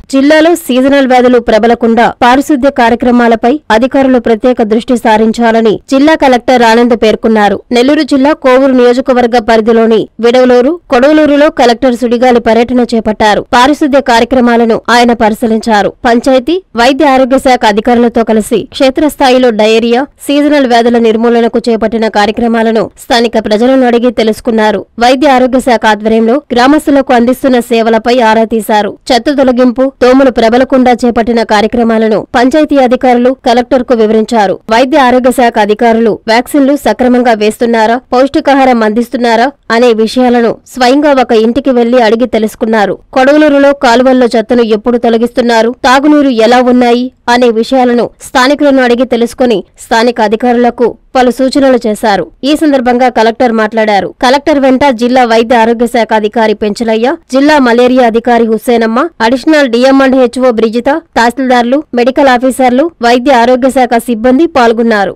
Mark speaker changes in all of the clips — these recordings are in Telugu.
Speaker 1: జిల్లాలో సీజనల్ వ్యాధులు ప్రబలకుండా పారిశుద్ధ్య కార్యక్రమాలపై అధికారులు ప్రత్యేక దృష్టి సారించాలని జిల్లా కలెక్టర్ ఆనంద్ పేర్కొన్నారు నెల్లూరు జిల్లా కోవూరు నియోజకవర్గ పరిధిలోని విడవలూరు కొడవలూరులో కలెక్టర్ సుడిగాలి పర్యటన చేపట్టారు పారిశుద్ధ్య కార్యక్రమాలను ఆయన పరిశీలించారు పంచాయతీ వైద్య ఆరోగ్య శాఖ అధికారులతో కలిసి క్షేత్రస్థాయిలో డయేరియా సీజనల్ వ్యాధుల నిర్మూలనకు చేపట్టిన కార్యక్రమాలను స్థానిక ప్రజలను అడిగి తెలుసుకున్నారు వైద్య ఆరోగ్య శాఖ ఆధ్వర్యంలో గ్రామస్తులకు అందిస్తున్న సేవలపై ఆరా తీశారు చెత్త తొలగింపు దోమలు ప్రబలకుండా చేపట్టిన కార్యక్రమాలను పంచాయతీ అధికారులు కలెక్టర్ కు వివరించారు వైద్య ఆరోగ్య శాఖ అధికారులు వ్యాక్సిన్లు సక్రమంగా వేస్తున్నారా పౌష్టికాహారం అందిస్తున్నారా అనే విషయాలను స్వయంగా ఒక ఇంటికి వెళ్లి అడిగి తెలుసుకున్నారు కొడవలూరులో కాలువల్లో చెత్తను ఎప్పుడు తొలగిస్తున్నారు తాగునీరు ఎలా ఉన్నాయి అనే విషయాలను స్థానికులను అడిగి తెలుసుకుని స్థానిక అధికారులకు పలు సూచనలు చేశారు ఈ సందర్భంగా కలెక్టర్ మాట్లాడారు కలెక్టర్ వెంట జిల్లా వైద్య ఆరోగ్య శాఖ అధికారి పెంచలయ్య జిల్లా మలేరియా అధికారి Hussenamma additional DM and HO Brijitha తహసీల్దార్లు మెడికల్ ఆఫీసర్లు వైద్య ఆరోగ్య శాఖ సిబ్బంది పాల్గొన్నారు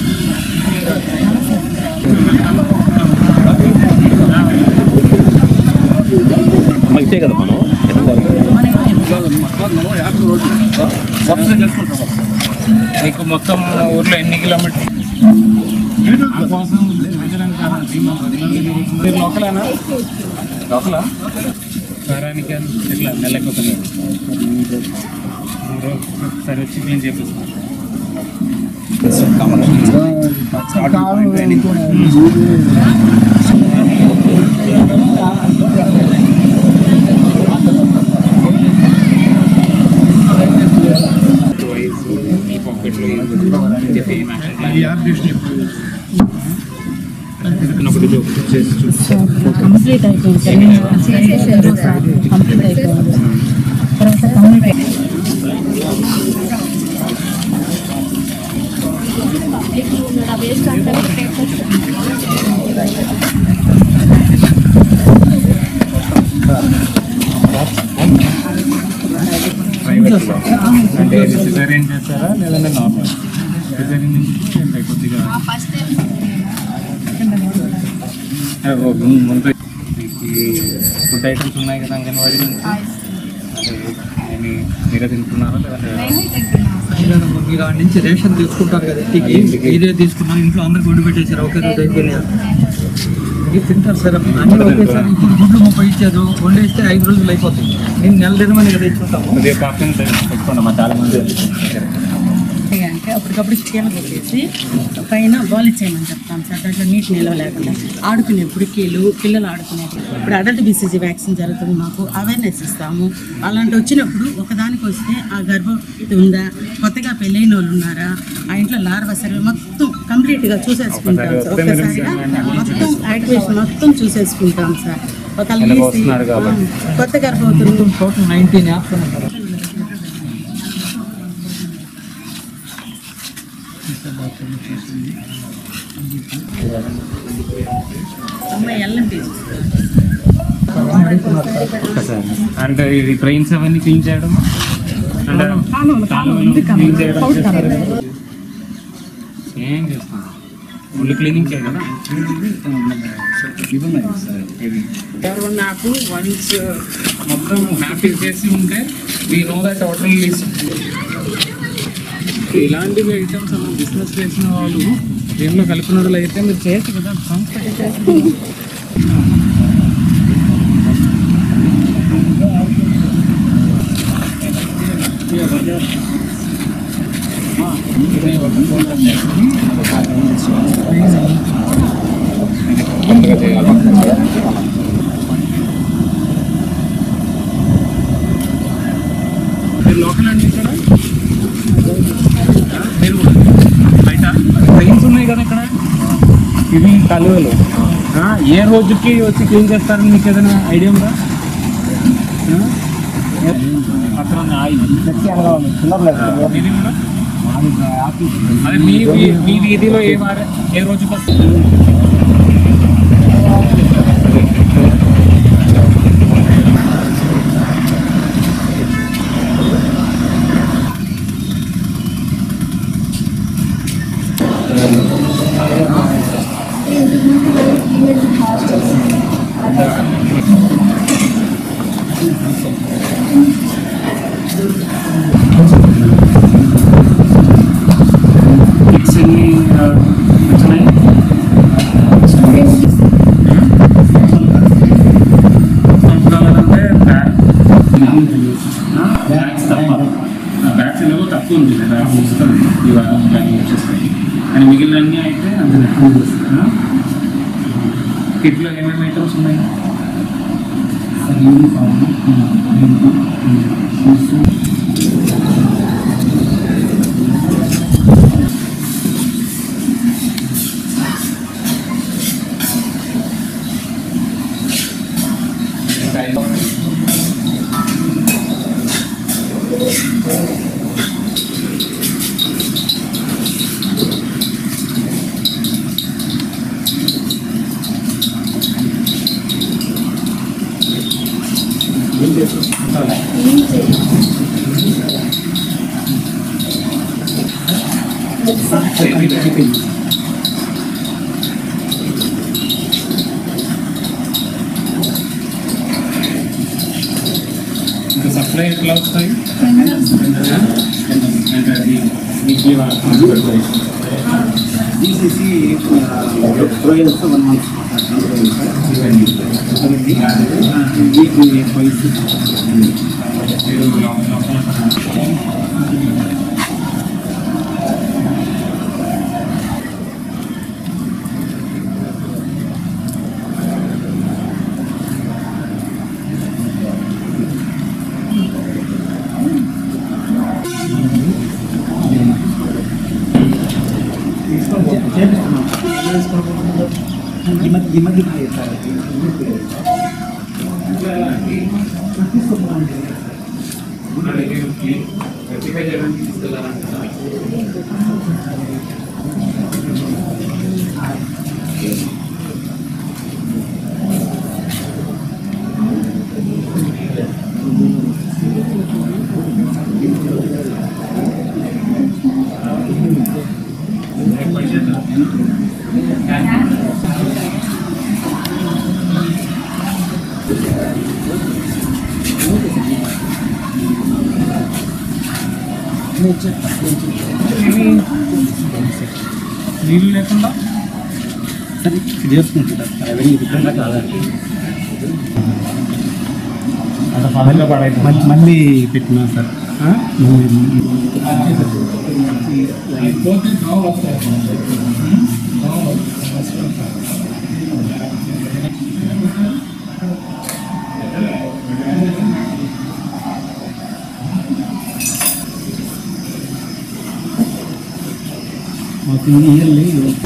Speaker 2: మంచిదే కదా మనం
Speaker 3: మీకు మొత్తం ఊర్లో ఎన్ని కిలోమీటర్లు మీరు లోకలేనా లోకలా వారానికి ఎట్లా నెలకు ఒక మూడు రోజులు ఒకసారి వచ్చి క్లీన్ చేపిస్తాను వయసు ఈ పాకెట్లో చెప్పి ఏం యాక్షన్ ఒకటి చేసి చూస్తాను
Speaker 4: కంప్లీట్ అయిపోయింది సార్ నేను చేసేసాను సార్ కంప్లీట్ అయిపోయింది తర్వాత కంప్లీట్
Speaker 3: ప్రైవేట్లో అంటే సిజరీన్ చేస్తారా లేదంటే నార్మల్ సిజరీన్ నుంచి అంటే కొద్దిగా ఏ, ఓ, ముందు ముందు ఈ ఫుడ్ ఐటమ్స్ ఉన్నాయి కదా అంగన్వాడీ నుంచి అంటే ఏమి మీరే తింటున్నారా లేదంటే
Speaker 5: మీరు ఆడ నుంచి రేషన్ తీసుకుంటారు కదా ఇంటికి ఇదే తీసుకున్నాను ఇంట్లో అందరికి వండి పెట్టేశారు ఒకే రోజు అయిపోయినాయి ఇది తింటారు సార్ అన్ని ఒకేసారి ఇప్పుడు గుడ్లు ముప్పై ఇచ్చారు వండేస్తే ఐదు రోజులు అయిపోతుంది నేను నెల దినమని కదా ఇచ్చుకుంటాము
Speaker 3: కొద్దిగా కాఫీ పెట్టుకోండి మా చాలా మంది
Speaker 4: అంటే అప్పటికప్పుడు చీల కొట్టేసి పైన బాల్ ఇచ్చేయమని చెప్తాం సార్ దాంట్లో నీటి నిల్వ లేకుండా ఆడుకునే బుడికీలు పిల్లలు ఆడుకునే ఇప్పుడు అడల్ట్ బీసీజీ వ్యాక్సిన్ జరుగుతుంది మాకు అవేర్నెస్ ఇస్తాము అలాంటి వచ్చినప్పుడు ఒకదానికి వస్తే ఆ గర్భవతి ఉందా కొత్తగా పెళ్ళైన వాళ్ళు ఉన్నారా ఆ ఇంట్లో లార్వా సర్వే మొత్తం కంప్లీట్గా చూసేసుకుంటాం సార్ ఒక్కసారిగా మొత్తం యాక్టివేషన్ మొత్తం చూసేసుకుంటాం సార్ ఒకళ్ళు
Speaker 3: ఎలాగో
Speaker 4: తీసి,
Speaker 3: వస్తున్నారు కాబట్టి.
Speaker 4: ఆ, కొత్త గర్భవతులు
Speaker 5: టోటల్ నైన్టీన్ యాప్స్ ఉన్నాయి
Speaker 4: అమ్మాయి ఎల్ఎంపీ
Speaker 3: అంటే ఇది ట్రైన్స్ అవన్నీ క్లీన్ చేయడం అంటే కాలువలు క్లీన్ చేయడం చేస్తారు కదా. ఏం చేస్తాం ఓన్లీ క్లీనింగ్ చేయ కదా ఎవరు నాకు వన్స్ మొత్తం మ్యాప్ చేసి ఉంటే we know that total list ఇలాంటివి ఐటమ్స్ అలా బిజినెస్ చేసిన వాళ్ళు దీనిలో కలిపిన వాళ్ళు అయితే మీరు చేయొచ్చు కదా సంస్థకి చేసి మీరు లోకల్ అండి ఇక్కడ మీరు కూడా బయట ట్రైన్స్ ఉన్నాయి కదా ఇక్కడ ఇవి కలువలు ఆ, ఏ రోజుకి వచ్చి క్లీన్ చేస్తారని మీకు ఏదైనా ఐడియా ఉందా ఆ? అక్కడ ఉంది ఆయిల్ ఇది కూడా అదే మీ మీ- మీ వీధిలో ఏ వార ఏ రోజుకి వస్తుంది తక్కువ ఉంది కదా వస్తుంది ఇవాళ కానీ వచ్చేస్తాయి కానీ మిగిలినన్నీ అయితే అంతే కిట్లో ఏమేమి ఐటమ్స్ ఉన్నాయి యూనిఫామ్ ఇంకా సప్లై ఎట్లా వస్తాయి అంటే అది వీక్లీ
Speaker 2: తీసేసి trials one month weekly wise చేపిస్తున్నాం ఈ మధ్య ఈ మధ్య చేస్తారు
Speaker 3: నీళ్ళు లేకుండా
Speaker 2: సరే చేసుకుంటారు అవన్నీ విధంగా కాదండి
Speaker 3: పదంగా పడైతే
Speaker 2: మళ్ళీ మళ్ళీ పెట్టినా సార్ మాకు ఇయర్లీ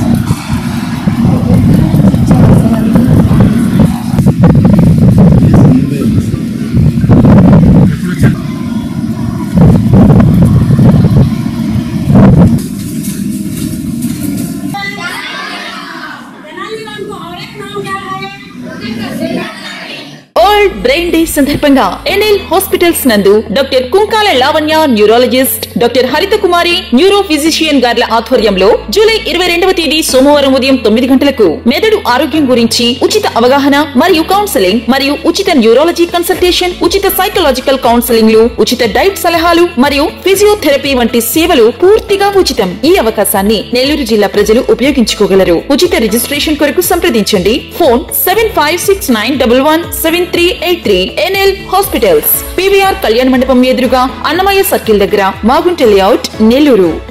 Speaker 6: వరల్డ్ బ్రెయిన్ డే సందర్భంగా ఎన్ఎల్ హాస్పిటల్స్ నందు doctor Kunkala Lavanya neurologist doctor Haritha Kumari neuro physician గార్ల ఆధ్వర్యంలో జూలై ఇరవై రెండవ తేదీ సోమవారం ఉదయం తొమ్మిది గంటలకు మెదడు ఆరోగ్యం గురించి ఉచిత అవగాహన మరియు కౌన్సెలింగ్ మరియు ఉచిత న్యూరాలజీ కన్సల్టేషన్ ఉచిత సైకలాజికల్ కౌన్సెలింగ్ లు ఉచిత డైట్ సలహాలు మరియు ఫిజియోథెరపీ వంటి సేవలు పూర్తిగా ఉచితం ఈ అవకాశాన్ని నెల్లూరు జిల్లా ప్రజలు ఉపయోగించుకోగలరు ఉచిత రిజిస్ట్రేషన్ కొరకు సంప్రదించండి phone seven five six nine double one seven three eight three NL hospitals PVR కళ్యాణ మండపం ఎదురుగా అన్నమయ్య సర్కిల్ దగ్గర మాగుంట లేఅవుట్ నెల్లూరు